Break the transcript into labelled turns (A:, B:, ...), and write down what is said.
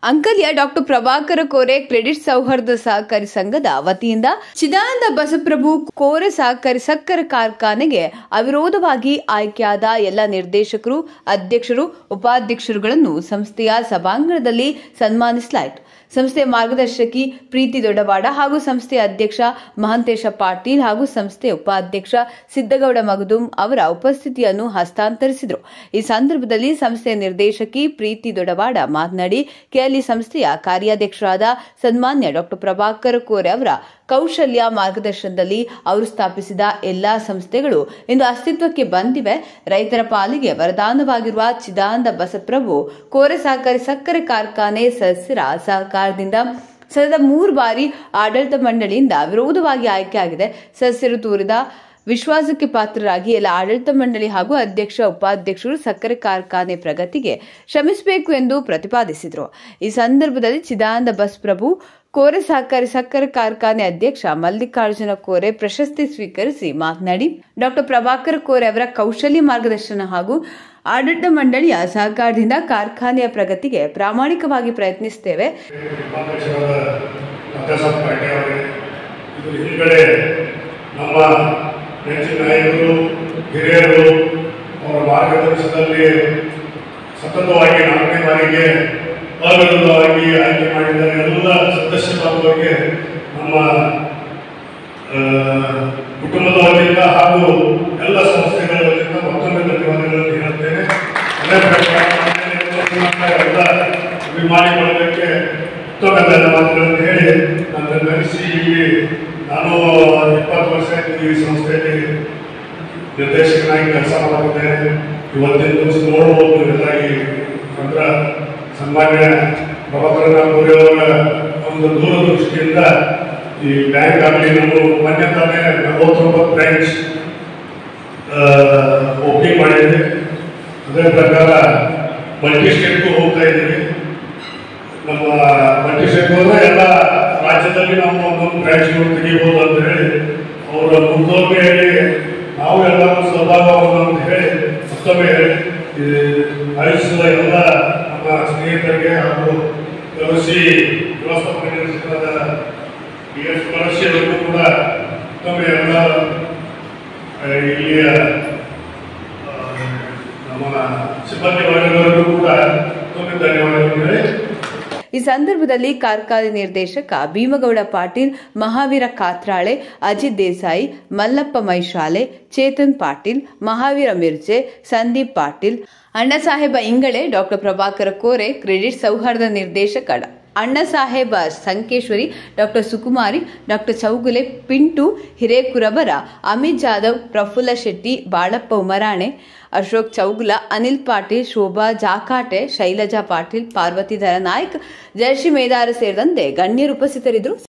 A: ಅಂಕಲ್ಯ doctor Prabhakar Kore credit ಸೌಹಾರ್ದ ಸಹಕಾರಿ ಸಂಘದ ವತಿಯಿಂದ ಚಿದಾನಂದ ಬಸಪ್ರಭು ಕೋರೆ ಸಹಕಾರಿ ಸಕ್ಕರೆ ಕಾರ್ಖಾನೆಗೆ ಅವಿರೋಧವಾಗಿ ಆಯ್ಕೆಯಾದ ಎಲ್ಲ ನಿರ್ದೇಶಕರು ಅಧ್ಯಕ್ಷರು ಉಪಾಧ್ಯಕ್ಷರುಗಳನ್ನು ಸಂಸ್ಥೆಯ ಸಭಾಂಗಣದಲ್ಲಿ ಸನ್ಮಾನಿಸಲಾಯಿತು ಸಂಸ್ಥೆಯ ಮಾರ್ಗದರ್ಶಕಿ ಪ್ರೀತಿ ದೊಡ್ಡವಾಡ ಹಾಗೂ ಸಂಸ್ಥೆಯ ಅಧ್ಯಕ್ಷ ಮಹಂತೇಶ ಪಾಟೀಲ್ ಹಾಗೂ ಸಂಸ್ಥೆಯ ಉಪಾಧ್ಯಕ್ಷ ಸಿದ್ದಗೌಡ ಮಗದುಂ ಅವರ ಉಪಸ್ಥಿತಿಯನ್ನು ಹಸ್ತಾಂತರಿಸಿದರು ಈ ಸಂದರ್ಭದಲ್ಲಿ ಸಂಸ್ಥೆಯ ನಿರ್ದೇಶಕಿ ಪ್ರೀತಿ ದೊಡವಾಡ ಮಾತನಾಡಿ ಕೆಎಲ್ಇ ಸಂಸ್ಥೆಯ ಕಾರ್ಯಾಧ್ಯಕ್ಷರಾದ ಸನ್ಮಾನ್ಯ ಡಾಕ್ಟರ್ ಪ್ರಭಾಕರ್ ಕೋರೆ ಅವರ ಕೌಶಲ್ಯ ಮಾರ್ಗದರ್ಶನದಲ್ಲಿ ಅವರು ಸ್ಥಾಪಿಸಿದ ಎಲ್ಲಾ ಸಂಸ್ಥೆಗಳು ಇಂದು ಅಸ್ತಿತ್ವಕ್ಕೆ ಬಂದಿವೆ ರೈತರ ಪಾಲಿಗೆ ವರದಾನವಾಗಿರುವ ಚಿದಾನಂದ ಬಸಪ್ರಭು ಕೋರೆ ಸಹಕಾರಿ ಸಕ್ಕರೆ ಕಾರ್ಖಾನೆ ಸದಸ್ಯರ ಸಹಕಾರದಿಂದ ಸತತ ಮೂರು ಬಾರಿ ಆಡಳಿತ ಮಂಡಳಿಯಿಂದ ವಿರೋಧವಾಗಿ ಆಯ್ಕೆಯಾಗಿದೆ ಸದಸ್ಯರು ತೋರಿದ ವಿಶ್ವಾಸಕ್ಕೆ ಪಾತ್ರರಾಗಿ ಎಲ್ಲ ಆಡಳಿತ ಮಂಡಳಿ ಹಾಗೂ ಅಧ್ಯಕ್ಷ ಉಪಾಧ್ಯಕ್ಷರು ಸಕ್ಕರೆ ಕಾರ್ಖಾನೆ ಪ್ರಗತಿಗೆ ಶ್ರಮಿಸಬೇಕು ಎಂದು ಪ್ರತಿಪಾದಿಸಿದರು ಈ ಸಂದರ್ಭದಲ್ಲಿ ಚಿದಾನಂದ ಬಸ್ ಪ್ರಭು ಕೋರೆ ಸಹಕಾರಿ ಸಕ್ಕರೆ ಕಾರ್ಖಾನೆ ಅಧ್ಯಕ್ಷ ಮಲ್ಲಿಕಾರ್ಜುನ ಕೋರೆ ಪ್ರಶಸ್ತಿ ಸ್ವೀಕರಿಸಿ ಮಾತನಾಡಿ ಡಾಕ್ಟರ್ ಪ್ರಭಾಕರ್ ಕೋರೆ ಅವರ ಕೌಶಲ್ಯ ಮಾರ್ಗದರ್ಶನ ಹಾಗೂ ಆಡಳಿತ ಮಂಡಳಿಯ ಸಹಕಾರದಿಂದ ಕಾರ್ಖಾನೆಯ ಪ್ರಗತಿಗೆ ಪ್ರಾಮಾಣಿಕವಾಗಿ ಪ್ರಯತ್ನಿಸುತ್ತೇವೆ
B: ಉಪಾಧ್ಯಕ್ಷರಾದ ಅತ್ಯಾಸಪ್ ಪಾಟೀಲ್ ಅವರೇ ಇದು ಹಿಂದ್ಗಡೆ ನಮ್ಮ ನೆಚ್ಚಿನ ನಾಯಕರು ಹಿರಿಯರು ಅವರ ಮಾರ್ಗದರ್ಶನದಲ್ಲಿ ಸತತವಾಗಿ ನಾಲ್ಕನೇ ಬಾರಿಗೆ ಅವಿರೋಧವಾಗಿ ಆಯ್ಕೆ ಮಾಡಿದ ಎಲ್ಲ ಸದಸ್ಯ ಬಾಂಧವರಿಗೆ ನಮ್ಮ ಆ, ಕುಟುಂಬದ ವತಿಯಿಂದ ಹಾಗೂ ಎಲ್ಲ ಸಂಸ್ಥೆಗಳ ವತಿಯಿಂದ ಮತ್ತೊಮ್ಮೆ ಧನ್ಯವಾದಗಳನ್ನು ಹೇಳುತ್ತೇನೆ ಅದೇ ಪ್ರಕಾರ ನಮ್ಮ ಎಲ್ಲ ಅಭಿಮಾನಿ ಬಳಗಕ್ಕೆ ಮತ್ತೊಮ್ಮೆ ಧನ್ಯವಾದಗಳನ್ನು ಹೇಳಿ ನನ್ನ ನಡೆಸಿ ಇಲ್ಲಿ ನಾನು ಇಪ್ಪತ್ತು ವರ್ಷ ಆಯ್ತು ಈ ಸಂಸ್ಥೆಯಲ್ಲಿ ನಿರ್ದೇಶಕನಾಗಿ ಕೆಲಸ ಮಾಡಿದ್ದೇನೆ ಇವತ್ತಿನ ದಿವಸ ನೋಡ್ಬೋದು ಎಲ್ಲ ಈ ತಂತ್ರ ಸನ್ಮಾನ್ಯ ಪ್ರಭಾಕರ ಕೋರಿ ಅವರ ಒಂದು ದೂರದೃಷ್ಟಿಯಿಂದ ಈ ಬ್ಯಾಂಕ್ ಆಗಲಿ ನಮ್ಮ ಮೊನ್ನೆ ತಾನೇ ನಲವತ್ತೊಂಬತ್ತು ಬ್ರಾಂಚ್ ಓಪನಿಂಗ್ ಮಾಡಿದ್ವಿ ಅದೇ ಪ್ರಕಾರ ಮಲ್ಟಿ ಸ್ಟೇಟ್ಗೂ ಹೋಗ್ತಾ ಇದ್ದೀವಿ ನಮ್ಮ ಮಲ್ಟಿ ಸ್ಟೇಟ್ ಹೋದ್ರೆ ಎಲ್ಲ ರಾಜ್ಯದಲ್ಲಿ ನಾವು ಒಂದೊಂದು ಬ್ರಾಂಚ್ಗಳು ತೆಗಿಬೋದು ಅಂತ ಹೇಳಿ ಅವರ ಮುಂದೋಗಿ ಹೇಳಿ ನಾವು ಎಲ್ಲರೂ ಸಹಭಾಗವನ್ನು ಅಂತ ಹೇಳಿ ಮತ್ತೊಮ್ಮೆ ಹೇಳಿ ಈ ಆಯುಷ್ಯದ ಎಲ್ಲ ನಮ್ಮ ಸ್ನೇಹಿತರಿಗೆ ಹಾಗೂ ಕಲಸಿ ವ್ಯವಸ್ಥಾಪಕ ನಿರ್ದೇಶಕರಾದ ಬಿ ಎಸ್ ಕಲಸಿ ಅವರಿಗೂ ಕೂಡ ಮತ್ತೊಮ್ಮೆ ಎಲ್ಲ ಆ, ಇಲ್ಲಿಯ ಆ, ನಮ್ಮ ಸಿಬ್ಬಂದಿ ವರ್ಗದವರಿಗೂ ಕೂಡ ಮತ್ತೊಮ್ಮೆ ಧನ್ಯವಾದಗಳು ಹೇಳಿ
A: ಈ ಸಂದರ್ಭದಲ್ಲಿ ಕಾರ್ಖಾನೆ ನಿರ್ದೇಶಕ ಭೀಮಗೌಡ ಪಾಟೀಲ್ ಮಹಾವೀರ ಕಾತ್ರಾಳೆ ಅಜಿತ್ ದೇಸಾಯಿ ಮಲ್ಲಪ್ಪ ಮೈಶಾಲೆ ಚೇತನ್ ಪಾಟೀಲ್ ಮಹಾವೀರ ಮಿರ್ಜೆ ಸಂದೀಪ್ ಪಾಟೀಲ್ ಅಣ್ಣಸಾಹೇಬ ಇಂಗಳೆ ಡಾಕ್ಟರ್ ಪ್ರಭಾಕರ ಕೋರೆ ಕ್ರೆಡಿಟ್ ಸೌಹಾರ್ದ ನಿರ್ದೇಶಕ ಅಣ್ಣಸಾಹೇಬ ಸಂಕೇಶ್ವರಿ ಡಾಕ್ಟರ್ ಸುಕುಮಾರಿ ಡಾಕ್ಟರ್ ಚೌಗುಲೆ ಪಿಂಟು ಹಿರೇಕುರಬರ ಅಮಿತ್ ಜಾಧವ್ ಪ್ರಫುಲ್ಲ ಶೆಟ್ಟಿ ಬಾಳಪ್ಪ ಉಮರಾಣೆ ಅಶೋಕ್ ಚೌಗುಲ ಅನಿಲ್ ಪಾಟೀಲ್ ಶೋಭಾ ಜಾಕಾಟೆ ಶೈಲಜಾ ಪಾಟೀಲ್ ಪಾರ್ವತಿಧರ ನಾಯ್ಕ್ ಜಯಶ್ರೀ ಮೇದಾರ ಸೇರಿದಂತೆ ಗಣ್ಯರು ಉಪಸ್ಥಿತರಿದ್ದರು